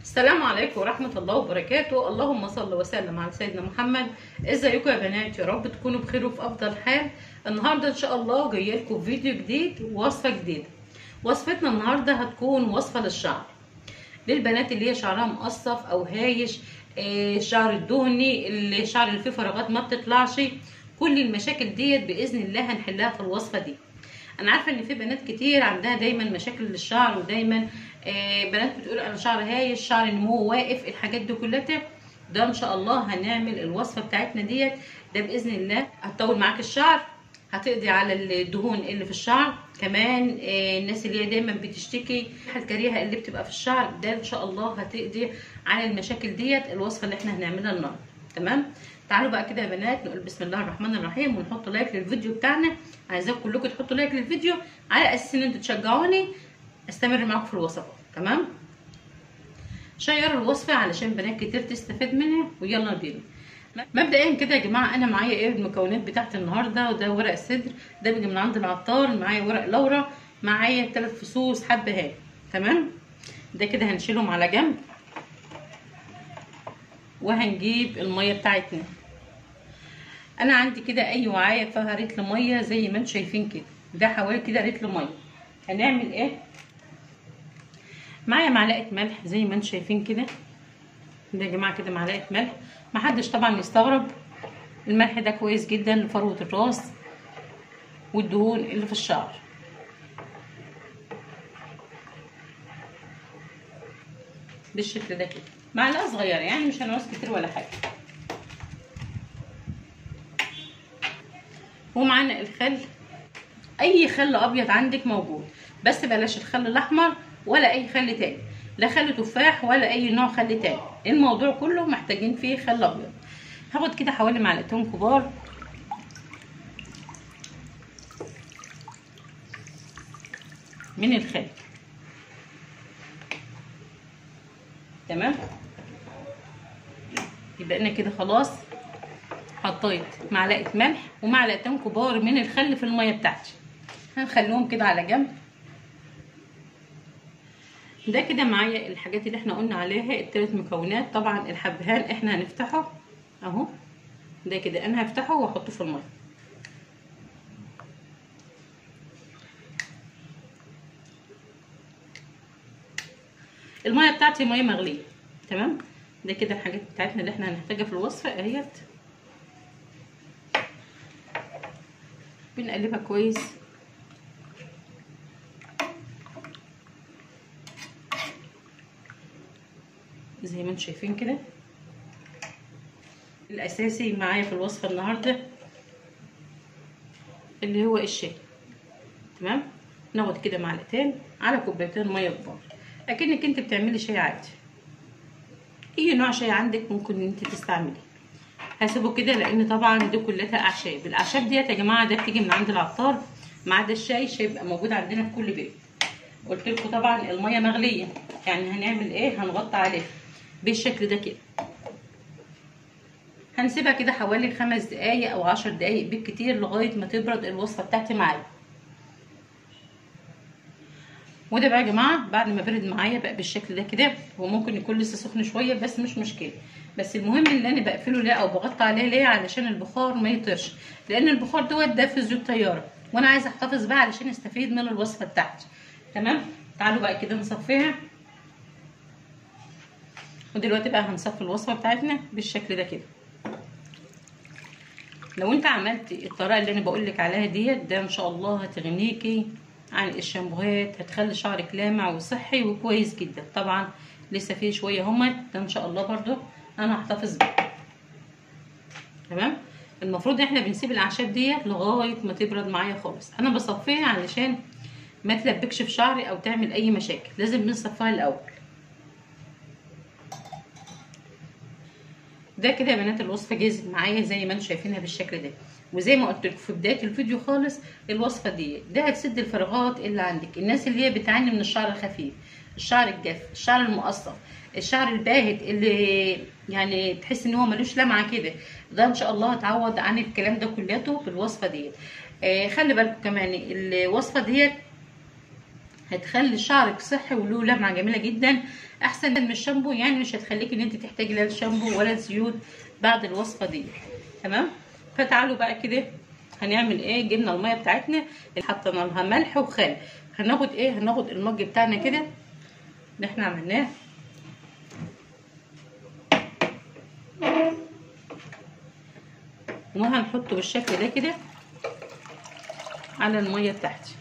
السلام عليكم ورحمة الله وبركاته اللهم صل وسلم على سيدنا محمد ازيكم يا بنات يا رب تكونوا بخير وفي افضل حال النهاردة ان شاء الله جايه لكم فيديو جديد ووصفة جديدة وصفتنا النهاردة هتكون وصفة للشعر للبنات اللي هي شعرها مقصف او هايش آه، الشعر الدهني الشعر اللي فيه فراغات ما بتطلعش كل المشاكل ديت باذن الله هنحلها في الوصفة دي انا عارفه ان في بنات كتير عندها دايما مشاكل للشعر ودايما آه، بنات بتقول انا شعر هايش شعر نمو واقف الحاجات دي كلها ده ان شاء الله هنعمل الوصفه بتاعتنا ديت ده باذن الله هتطول معاك الشعر هتقضي على الدهون اللي في الشعر كمان آه، الناس اللي هي دايما بتشتكي الكريهه اللي بتبقى في الشعر ده ان شاء الله هتقضي على المشاكل ديت الوصفه اللي احنا هنعملها النهارده تمام تعالوا بقى كده يا بنات نقول بسم الله الرحمن الرحيم ونحط لايك للفيديو بتاعنا عايزاكم كلكم تحطوا لايك للفيديو على اساس ان انتوا تشجعوني استمر معاكم في الوصفات تمام شيروا الوصفه علشان بنات كتير تستفاد منها ويلا بينا مبدئيا كده يا جماعه انا معايا ايه المكونات بتاعت النهارده وده ورق الصدر ده بيجي من عند العطار معايا ورق لورا معايا ثلاث فصوص حبهان تمام ده كده هنشيلهم على جنب وهنجيب الميه بتاعتنا انا عندي كده اي وعايه فيها رتل ميه زي ما انتم شايفين كده ده حوالي كده رتل ميه هنعمل ايه معايا معلقه ملح زي ما انتم شايفين كده ده يا جماعه كده معلقه ملح محدش طبعا يستغرب الملح ده كويس جدا لفروه الراس والدهون اللي في الشعر بالشكل ده كده معلقه صغيره يعني مش هنعوز كتير ولا حاجه ومعانا الخل اي خل ابيض عندك موجود بس بلاش الخل الاحمر ولا اي خل تاني لا خل تفاح ولا اي نوع خل تاني الموضوع كله محتاجين فيه خل ابيض هاخد كده حوالي معلقتين كبار من الخل تمام يبقى انا كده خلاص حطيت معلقه ملح ومعلقتين كبار من الخل في الميه بتاعتي هنخليهم كده على جنب ده كده معايا الحاجات اللي احنا قلنا عليها الثلاث مكونات طبعا الحبهان احنا هنفتحه اهو ده كده انا هفتحه واحطه في الميه الميه بتاعتي ميه مغليه تمام ده كده الحاجات بتاعتنا اللي احنا هنحتاجها في الوصفه اهيت بنقلبها كويس زي ما انتم شايفين كده الاساسي معايا في الوصفه النهارده اللي هو الشاي تمام ناخد كده معلقتين على كوبايتين ميه كبار اكنك انت بتعملي شاي عادي اي نوع شاي عندك ممكن ان انت تستعمليه هسيبه كده لان طبعا دي كلها اعشاب الاعشاب ديت يا جماعه ده بتيجي من عند العطار ما عدا الشاي الشاي بيبقى موجود عندنا في كل بيت قلت لكم طبعا الميه مغليه يعني هنعمل ايه هنغطي عليها بالشكل ده كده هنسيبها كده حوالي خمس دقايق او عشر دقايق بالكتير لغايه ما تبرد الوصفه بتاعتي معايا وده بقى يا جماعه بعد ما برد معايا بقى بالشكل ده كده هو ممكن يكون لسه سخن شويه بس مش مشكله بس المهم ان انا بقفله ليه او بغطي عليه ليه علشان البخار ما يطيرش لان البخار دوت ده في زيوت طياره وانا عايزه احتفظ بقى علشان استفيد من الوصفه بتاعتي تمام تعالوا بقى كده نصفيها ودلوقتي بقى هنصفي الوصفه بتاعتنا بالشكل ده كده لو انت عملتي الطريقه اللي انا بقول لك عليها ديت ده ان شاء الله هتغنيكي عن الشامبوهات هتخلي شعرك لامع وصحي وكويس جدا طبعا لسه فيه شويه هما ده ان شاء الله برضو انا هحتفظ بيه تمام المفروض احنا بنسيب الاعشاب ديت لغايه ما تبرد معايا خالص انا بصفيها علشان ما تلبكش في شعري او تعمل اي مشاكل لازم بنصفيها الاول ده كده يا بنات الوصفه جاهزه معايا زي ما انتم شايفينها بالشكل ده وزي ما قلت لكم في بدايه الفيديو خالص الوصفه دي ده هتسد الفراغات اللي عندك الناس اللي هي بتعاني من الشعر الخفيف الشعر الجاف الشعر المقصف الشعر الباهت اللي يعني تحس ان هو ملوش لمعه كده ده ان شاء الله هتعوض عن الكلام ده كلياته بالوصفه ديت آه خلي بالكم كمان الوصفه ديت هتخلي شعرك صحي وله لمعه جميله جدا احسن من الشامبو يعني مش هتخليكي ان انت تحتاجي لا الشامبو ولا الزيوت بعد الوصفه دي تمام فتعالوا بقى كده هنعمل ايه جبنا الميه بتاعتنا اللي حطينا لها ملح وخل هناخد ايه هناخد المج بتاعنا كده اللي احنا عملناه وهنحطه بالشكل ده كده على الميه بتاعتي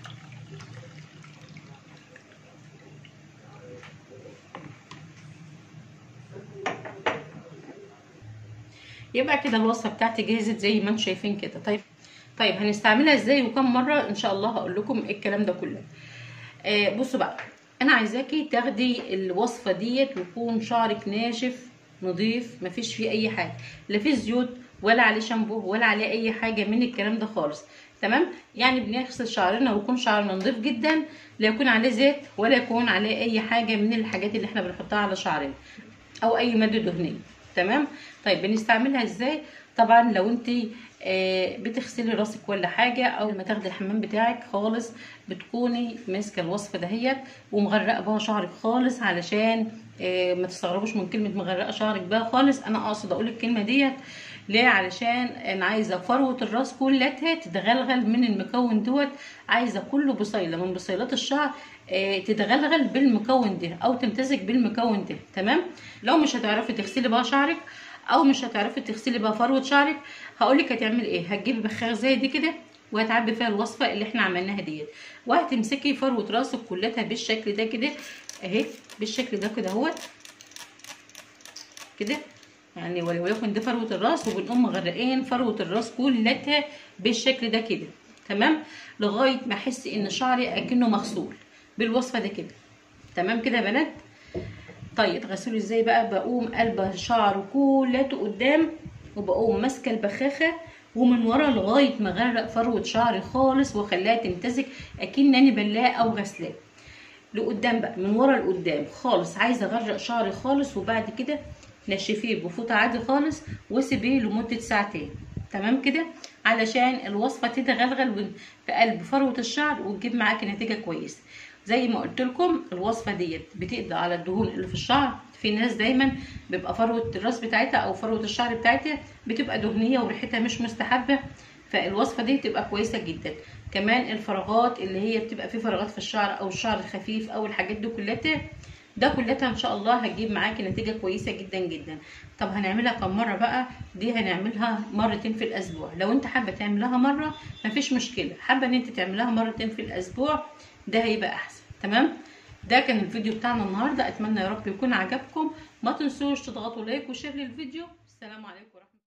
يبقى كده الوصفه بتاعتي جهزت زي ما انتم شايفين كده طيب طيب هنستعملها ازاي وكم مره ان شاء الله هقول لكم الكلام ده كله آه بصوا بقى انا عايزاكي تاخدي الوصفه ديت ويكون شعرك ناشف نظيف مفيش فيه اي حاجه لا فيه زيوت ولا عليه شامبو ولا عليه اي حاجه من الكلام ده خالص تمام يعني بنغسل شعرنا ويكون شعرنا نظيف جدا لا يكون عليه زيت ولا يكون عليه اي حاجه من الحاجات اللي احنا بنحطها على شعرنا او اي ماده دهنيه تمام طيب بنستعملها ازاي طبعا لو انت آه بتغسلي راسك ولا حاجه او لما تاخدي الحمام بتاعك خالص بتكوني ماسكه الوصفه دهيت ومغرقه بها شعرك خالص علشان آه ما تستغربوش من كلمه مغرقه شعرك بها خالص انا اقصد اقول الكلمه ديت ليه علشان انا عايزه فروه الراس كلها تتغلغل من المكون دوت عايزه كله بصيله من بصيلات الشعر آه تتغلغل بالمكون ده او تمتزج بالمكون ده تمام لو مش هتعرفي تغسلي بقى شعرك او مش هتعرفي تغسلي بقى فروه شعرك هقولك هتعملي ايه هتجيبي بخاخ زي دي كده وهتعبي فيها الوصفه اللي احنا عملناها ديت وهتمسكي فروه راسك كلها بالشكل ده كده اهي بالشكل ده كده اهوت كده يعني وليكن دي فروه الراس وبنقوم مغرقين فروه الراس كلها بالشكل ده كده تمام لغايه ما احس ان شعري اكنه مغسول بالوصفه ده كده تمام كده يا بنات طيب غسوله ازاي بقى بقوم قلبه شعره كلته قدام وبقوم ماسكه البخاخه ومن ورا لغايه ما اغرق فروه شعري خالص واخليها تمتزج اكنني بلاه او غسلاه لقدام بقى من ورا لقدام خالص عايزه اغرق شعري خالص وبعد كده نشفيه بفوطه عادي خالص وسيبيه لمده ساعتين تمام كده علشان الوصفه تتغلغل في قلب فروه الشعر وتجيب معاكي نتيجه كويسه زي ما قلت لكم الوصفه ديت بتقضي على الدهون اللي في الشعر في ناس دايما بيبقى فروه الراس بتاعتها او فروه الشعر بتاعتها بتبقى دهنيه وريحتها مش مستحبه فالوصفه دي بتبقى كويسه جدا كمان الفراغات اللي هي بتبقى في فراغات في الشعر او الشعر الخفيف او الحاجات دي كلها ده كلها ان شاء الله هتجيب معاكي نتيجه كويسه جدا جدا طب هنعملها كم مره بقى دي هنعملها مرتين في الاسبوع لو انت حابه تعملها مره مفيش مشكله حابه ان انت تعملها مرتين في الاسبوع ده هيبقى احسن تمام ده كان الفيديو بتاعنا النهارده اتمنى يا رب يكون عجبكم ما تنسوش تضغطوا لايك وشير للفيديو السلام عليكم ورحمه